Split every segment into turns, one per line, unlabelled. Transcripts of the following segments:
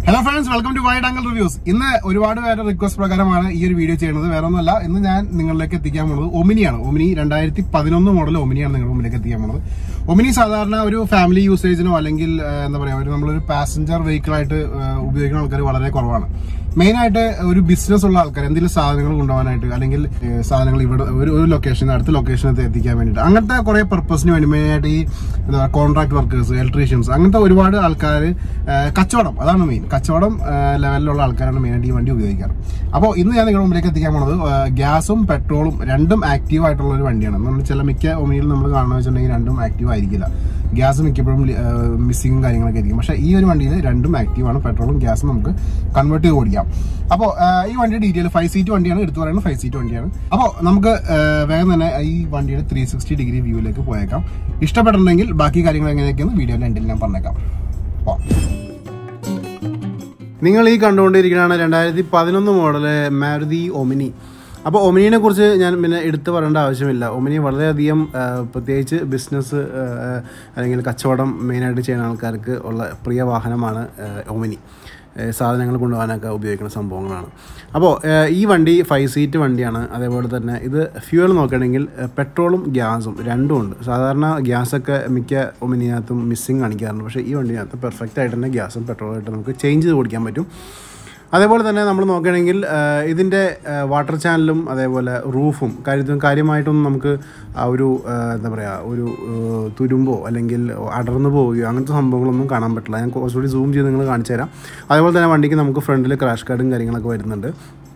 hello friends welcome to wide angle reviews ഇന്ന് ഒരുപാട് പേരുടെ റിക്വസ്റ്റ് പ്രകാരമാണ് ഈ ഒരു വീഡിയോ ചെയ്യുന്നത് വേറെ ഒന്നുമല്ല ഇന്ന് ഞാൻ നിങ്ങളിലേക്ക് എത്തിക്കാൻ പോകുന്നത് ഒമിനിയാണ് ഒമിനി രണ്ടായിരത്തി പതിനൊന്ന് മോഡൽ ഒമിനിയാണ് നിങ്ങളുടെ മുമ്പിലേക്ക് എത്തിക്കാൻ പോകുന്നത് ഒമിനി സാധാരണ ഒരു ഫാമിലി യൂസേജിനോ അല്ലെങ്കിൽ ആ, എന്താ പറയാ ഒരു നമ്മളൊരു പാസഞ്ചർ വെഹിക്കിൾ ആയിട്ട് ആ, ഉപയോഗിക്കുന്ന ആൾക്കാർ വളരെ കുറവാണ് മെയിൻ ആയിട്ട് ഒരു ബിസിനസ് ഉള്ള ആൾക്കാർ എന്തെങ്കിലും സാധനങ്ങൾ കൊണ്ടുപോകാനായിട്ട് അല്ലെങ്കിൽ ഏ, സാധനങ്ങൾ ഇവിടെ ഒരു ഒരു ലൊക്കേഷൻ അടുത്ത ലൊക്കേഷനിൽ എത്തിക്കാൻ വേണ്ടിയിട്ട് അങ്ങനത്തെ കുറെ പർപ്പസിന് വേണ്ടി മെയിൻ ആയിട്ട് ഈ എന്താ കോൺട്രാക്ട് വർക്കേഴ്സ് ഇലക്ട്രീഷ്യൻസ് അങ്ങനത്തെ ഒരുപാട് ആൾക്കാർ കച്ചവടം അതാണ് മെയിൻ കച്ചവടം ആ, ലെവലിലുള്ള ആൾക്കാരാണ് മെയിനായിട്ട് ഈ വണ്ടി ഉപയോഗിക്കാറ് അപ്പോൾ ഇന്ന് ഞാൻ നിങ്ങളുടെ മുമ്പിലേക്ക് എത്തിക്കാൻ പോണത് ആ, ഗ്യാസും പെട്രോളും രണ്ടും ആക്റ്റീവ് ആയിട്ടുള്ള ഒരു വണ്ടിയാണ് നമ്മൾ ചില മിക്ക ഒമിനിയിൽ നമ്മൾ കാണുന്നത് വെച്ചിട്ടുണ്ടെങ്കിൽ രണ്ടും ആക്റ്റീവ് ആയിരിക്കില്ല ഗ്യാസ് മിക്കപ്പോഴും മിസ്സിങ്ങും കാര്യങ്ങളൊക്കെ ആയിരിക്കും പക്ഷേ ഈ ഒരു വണ്ടിയിൽ രണ്ടും ആക്റ്റീവ് ആണ് പെട്രോളും ഗ്യാസും നമുക്ക് കൺവേർട്ട് ചെയ്ത് ഓടിക്കാം അപ്പോൾ ഈ വണ്ടിയുടെ ഡീറ്റെയിൽ ഫൈവ് സീറ്റ് വണ്ടിയാണ് എടുത്തു പറയുന്നത് ഫൈവ് സീറ്റ് വണ്ടിയാണ് അപ്പോൾ നമുക്ക് ആ, വേഗം തന്നെ ഈ വണ്ടിയുടെ ത്രീ സിക്സ്റ്റി ഡിഗ്രി വ്യൂവിലേക്ക് പോയേക്കാം ഇഷ്ടപ്പെട്ടിട്ടുണ്ടെങ്കിൽ ബാക്കി കാര്യങ്ങൾ എങ്ങനെയൊക്കെയാണ് വീഡിയോയിൽ എൻഡിൽ ഞാൻ പറഞ്ഞേക്കാം പോവാം നിങ്ങൾ ഈ കണ്ടുകൊണ്ടിരിക്കുന്നതാണ് രണ്ടായിരത്തി പതിനൊന്ന് മോഡല് മാരുതി ഒമിനി അപ്പോൾ ഒമിനിനെ കുറിച്ച് ഞാൻ പിന്നെ എടുത്തു പറയേണ്ട ആവശ്യമില്ല ഒമിനി വളരെയധികം ആ, പ്രത്യേകിച്ച് ബിസിനസ് അല്ലെങ്കിൽ കച്ചവടം മെയിനായിട്ട് ചെയ്യുന്ന ആൾക്കാർക്ക് ഉള്ള പ്രിയ വാഹനമാണ് ആ, ഒമിനി ആ, സാധനങ്ങൾ കൊണ്ടുപോകാനൊക്കെ ഉപയോഗിക്കുന്ന സംഭവങ്ങളാണ് അപ്പോൾ ആ, ഈ വണ്ടി ഫൈവ് സീറ്റ് വണ്ടിയാണ് അതേപോലെ തന്നെ ഇത് ഫ്യൂവൽ നോക്കുകയാണെങ്കിൽ ആ, പെട്രോളും ഗ്യാസും രണ്ടും ഉണ്ട് സാധാരണ ഗ്യാസൊക്കെ മിക്ക ഒമിനിനകത്തും മിസ്സിങ് കാണിക്കാറുണ്ട് പക്ഷേ ഈ വണ്ടിനകത്ത് പെർഫെക്റ്റ് ആയിട്ട് തന്നെ ഗ്യാസും പെട്രോളും ആയിട്ട് നമുക്ക് ചേഞ്ച് ചെയ്ത് ഓടിക്കാൻ പറ്റും അതേപോലെ തന്നെ നമ്മൾ നോക്കുകയാണെങ്കിൽ ഇതിൻ്റെ വാട്ടർ ചാനലും അതേപോലെ റൂഫും കാര്യത്തും കാര്യമായിട്ടൊന്നും നമുക്ക് ആ ഒരു ആ, എന്താ പറയുക ഒരു ആ, തുരുമ്പോ അല്ലെങ്കിൽ അടർന്നു പോവുകയോ അങ്ങനത്തെ സംഭവങ്ങളൊന്നും കാണാൻ പറ്റില്ല ഞാൻ കുറച്ചുകൂടി സൂം ചെയ്ത് നിങ്ങൾ കാണിച്ചു തരാം അതേപോലെ തന്നെ വണ്ടിക്ക് നമുക്ക് ഫ്രണ്ടിൽ ക്രാഷ് കാർഡും കാര്യങ്ങളൊക്കെ വരുന്നുണ്ട്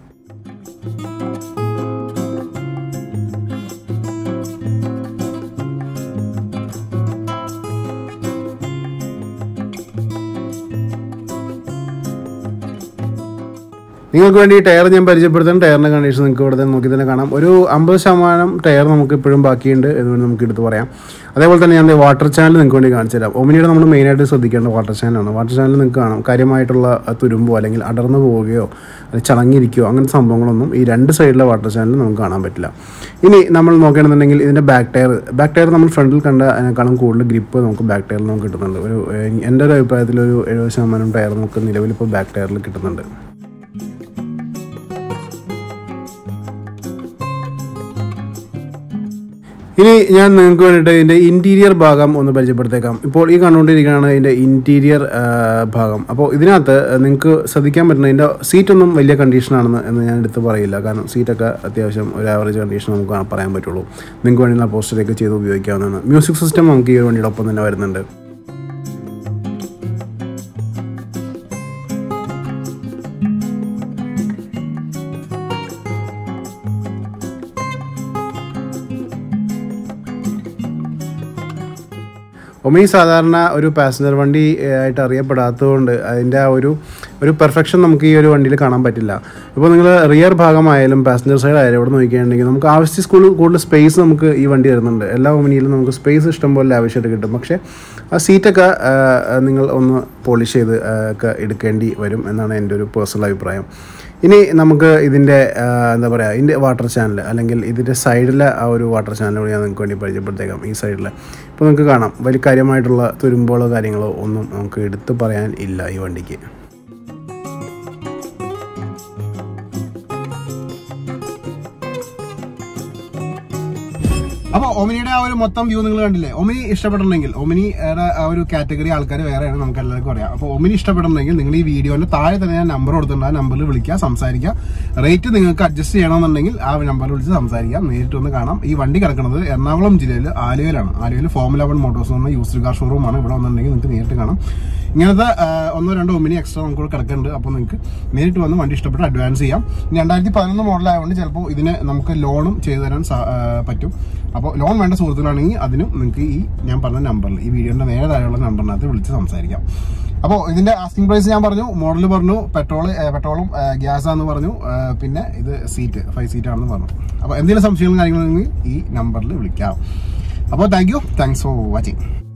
നിങ്ങൾക്ക് വേണ്ടി ഈ ടയർ ഞാൻ പരിചയപ്പെടുത്താൻ ടയറിൻ്റെ കണ്ടീഷൻ നിങ്ങൾക്ക് ഇവിടെ തന്നെ നോക്കി തന്നെ കാണാം ഒരു അമ്പത് ശതമാനം ടയർ നമുക്ക് ഇപ്പോഴും ബാക്കിയുണ്ട് എന്ന് നമുക്ക് എടുത്ത് പറയാം അതേപോലെ തന്നെ ഞാൻ വാട്ടർ ചാനൽ നിങ്ങൾക്ക് വേണ്ടി കാണിച്ചു തരാം ഒമിനിയുടെ നമ്മൾ മെയിനായിട്ട് ശ്രദ്ധിക്കേണ്ട വാട്ടർ ചാനലാണ് വാട്ടർ ചാനൽ നിങ്ങൾക്ക് കാണാം കാര്യമായിട്ടുള്ള തുരുമ്പോ അല്ലെങ്കിൽ അടർന്നു പോവുകയോ അല്ലെങ്കിൽ ചളങ്ങിയിരിക്കുകയോ അങ്ങനത്തെ സംഭവങ്ങളൊന്നും ഈ രണ്ട് സൈഡിലെ വാട്ടർ ചാനലിൽ നമുക്ക് കാണാൻ പറ്റില്ല ഇനി നമ്മൾ നോക്കുകയാണെന്നുണ്ടെങ്കിൽ ഇതിൻ്റെ ബാക്ക് ടയർ ബാക്ക് ടയർ നമ്മൾ ഫ്രണ്ടിൽ കണ്ട അതിനേക്കാളും കൂടുതൽ ഗ്രിപ്പ് നമുക്ക് ബാക്ക് ടയറിൽ നമുക്ക് കിട്ടുന്നുണ്ട് ഒരു ഏഹ്, എൻ്റെ ഒരു അഭിപ്രായത്തിൽ ഒരു എഴുപത് ശതമാനം ടയർ നമുക്ക് നിലവിൽ ഇപ്പോൾ ബാക്ക് ടയറിൽ കിട്ടുന്നുണ്ട് ഇനി ഞാൻ നിങ്ങൾക്ക് വേണ്ടിയിട്ട് ഇതിൻ്റെ ഇൻറ്റീരിയർ ഭാഗം ഒന്ന് പരിചയപ്പെടുത്തേക്കാം ഇപ്പോൾ ഈ കണ്ടുകൊണ്ടിരിക്കുകയാണ് ഇതിൻ്റെ ഇൻറ്റീരിയർ ഭാഗം അപ്പോൾ ഇതിനകത്ത് നിങ്ങൾക്ക് ശ്രദ്ധിക്കാൻ പറ്റുന്ന ഇതിൻ്റെ സീറ്റൊന്നും വലിയ കണ്ടീഷനാണെന്ന് എന്ന് ഞാൻ എടുത്ത് പറയില്ല കാരണം സീറ്റൊക്കെ അത്യാവശ്യം ഒരു ആവറേജ് കണ്ടീഷൻ നമുക്ക് കാണാൻ പറയാൻ പറ്റുള്ളൂ നിങ്ങൾക്ക് വേണ്ടിയുള്ള പോസ്റ്ററൊക്കെ ചെയ്ത് ഉപയോഗിക്കാവുന്നതാണ് മ്യൂസിക് സിസ്റ്റം നമുക്ക് ഈ ഒരു വണ്ടിയുടെ ഒപ്പം തന്നെ വരുന്നുണ്ട് ഒമി സാധാരണ ഒരു പാസഞ്ചർ വണ്ടി ഏഹ്, ആയിട്ട് അറിയപ്പെടാത്തതുകൊണ്ട് അതിൻ്റെ ആ ഒരു ഒരു പെർഫെക്ഷൻ നമുക്ക് ഈ ഒരു വണ്ടിയിൽ കാണാൻ പറ്റില്ല ഇപ്പോൾ നിങ്ങൾ റിയർ ഭാഗമായാലും പാസഞ്ചർ സൈഡ് ആയാലും ഇവിടെ നോക്കിയിട്ടുണ്ടെങ്കിൽ നമുക്ക് ആവശ്യ സ്കൂൾ കൂടുതൽ സ്പേസ് നമുക്ക് ഈ വണ്ടി തരുന്നുണ്ട് എല്ലാ ഒമിനിയിലും നമുക്ക് സ്പേസ് ഇഷ്ടംപോലെ ആവശ്യമായിട്ട് കിട്ടും പക്ഷേ ആ സീറ്റൊക്കെ ഏഹ്, നിങ്ങൾ ഒന്ന് പോളിഷ് ചെയ്ത് ഏഹ്, ഒക്കെ എടുക്കേണ്ടി വരും എന്നാണ് എൻ്റെ ഒരു പേഴ്സണൽ അഭിപ്രായം ഇനി നമുക്ക് ഇതിൻ്റെ എന്താ പറയുക ഇതിൻ്റെ വാട്ടർ ചാനൽ അല്ലെങ്കിൽ ഇതിൻ്റെ സൈഡിലെ ആ ഒരു വാട്ടർ ചാനൽ കൂടി ഞാൻ നിങ്ങൾക്ക് വേണ്ടി പരിചയപ്പെടുത്തേക്കാം ഈ സൈഡിൽ ഇപ്പോൾ നിങ്ങൾക്ക് കാണാം വലിയ കാര്യമായിട്ടുള്ള തുരുമ്പുകളോ കാര്യങ്ങളോ ഒന്നും നമുക്ക് എടുത്തു പറയാൻ ഇല്ല ഈ വണ്ടിക്ക് അപ്പോൾ ഒമിനിയുടെ ആ ഒരു മൊത്തം വ്യൂ നിങ്ങൾ കണ്ടില്ലേ ഒമിനി ഇഷ്ടപ്പെട്ടിട്ടുണ്ടെങ്കിൽ ഒമിനിയുടെ ആ ഒരു കാറ്റഗറി ആൾക്കാർ വേറെയാണ് നമുക്ക് എല്ലാവർക്കും അറിയാം അപ്പോൾ ഒമിനി ഇഷ്ടപ്പെട്ടിട്ടുണ്ടെങ്കിൽ നിങ്ങൾ ഈ വീഡിയോന്റെ താഴെ തന്നെ ഞാൻ നമ്പർ കൊടുത്തിട്ടുണ്ട് ആ നമ്പറിൽ വിളിക്കുക സംസാരിക്കുക റേറ്റ് നിങ്ങൾക്ക് അഡ്ജസ്റ്റ് ചെയ്യണമെന്നുണ്ടെങ്കിൽ ആ നമ്പറിൽ വിളിച്ച് സംസാരിക്കാം നേരിട്ട് ഒന്ന് കാണാം ഈ വണ്ടി കിടക്കുന്നത് എറണാകുളം ജില്ലയിൽ ആലുവയിലാണ് ആലുവയിൽ ഫോമുല വൺ മോട്ടോഴ്സ് എന്ന യൂസ്ഡ് കാർ ഷോറൂമാണ് ഇവിടെ വന്നിട്ടുണ്ടെങ്കിൽ നിങ്ങൾക്ക് നേരിട്ട് കാണാം ഇങ്ങനത്തെ ആ, ഒന്നോ രണ്ടോ ഒമിനി എക്സ്ട്രാ നമുക്ക് ഇവിടെ കിടക്കുന്നുണ്ട് അപ്പോൾ നിങ്ങൾക്ക് നേരിട്ട് വന്ന് വണ്ടി ഇഷ്ടപ്പെട്ട് അഡ്വാൻസ് ചെയ്യാം ഇനി രണ്ടായിരത്തി പതിനൊന്ന് മോഡലായതുകൊണ്ട് ചിലപ്പോൾ ഇതിന് നമുക്ക് ലോണും ചെയ്തു തരാൻ സാ- ആ, പറ്റും അപ്പോൾ ലോൺ വേണ്ട സുഹൃത്തുക്കളാണെങ്കിൽ അതിനും നിങ്ങൾക്ക് ഈ ഞാൻ പറഞ്ഞ നമ്പറിൽ ഈ വീഡിയോന്റെ നേരെ താഴെയുള്ള നമ്പറിനകത്ത് വിളിച്ച് സംസാരിക്കാം അപ്പോൾ ഇതിന്റെ ആസ്കിംഗ് പ്രൈസ് ഞാൻ പറഞ്ഞു മോഡൽ പറഞ്ഞു പെട്രോൾ പെട്രോളും ഗ്യാസ് ആണെന്ന് പറഞ്ഞു ആ, പിന്നെ ഇത് സീറ്റ് ഫൈവ് സീറ്റ് ആണെന്ന് പറഞ്ഞു അപ്പോൾ എന്തെങ്കിലും സംശയങ്ങളും കാര്യങ്ങളും ഉണ്ടെങ്കിൽ ഈ നമ്പറിൽ വിളിക്കാം അപ്പോൾ thank you thanks for watching